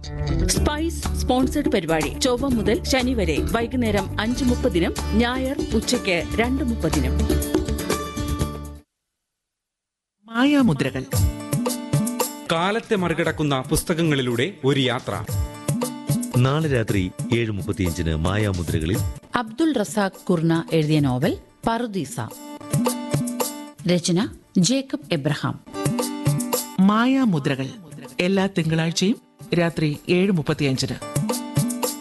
spice sponsored പരിപാടി ചൊവ്വ മുതൽ ശനി വരെ വൈകുന്നേരം അഞ്ച് മുപ്പതിനും ഞായർ ഉച്ചയ്ക്ക് രണ്ട് മുപ്പതിനും മായാമുദ്രകൾ കാലത്തെ മറികടക്കുന്ന പുസ്തകങ്ങളിലൂടെ ഒരു യാത്ര നാളെ രാത്രി ഏഴ് മുപ്പത്തിയഞ്ചിന് മായാമുദ്രകളിൽ അബ്ദുൾ റസാഖ് കുർണ എഴുതിയ നോവൽ പറുദീസ രചന ജേക്കബ് എബ്രഹാം മായാമുദ്രകൾ എല്ലാ തിങ്കളാഴ്ചയും രാത്രി ഏഴ് മുപ്പത്തിയഞ്ചിന്